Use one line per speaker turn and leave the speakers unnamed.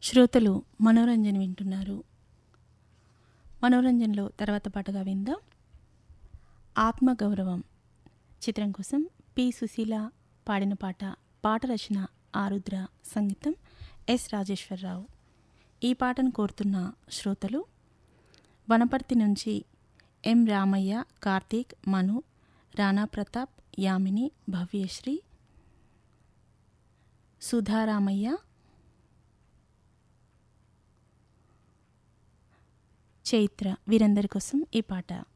శ్రోతలు మనోరంజన్ వింటున్నారు మనోరంజన్లో తర్వాత పాటగా విందాం ఆత్మగౌరవం చిత్రం కోసం పి సుశీల పాడిన పాట పాట రచన ఆరుద్ర సంగీతం ఎస్ రాజేశ్వరరావు ఈ పాటను కోరుతున్న శ్రోతలు వనపర్తి నుంచి ఎం రామయ్య కార్తీక్ మను రాణా ప్రతాప్ యామిని భవ్యశ్రీ సుధారామయ్య చైత్ర వీరందరి కోసం ఈ పాట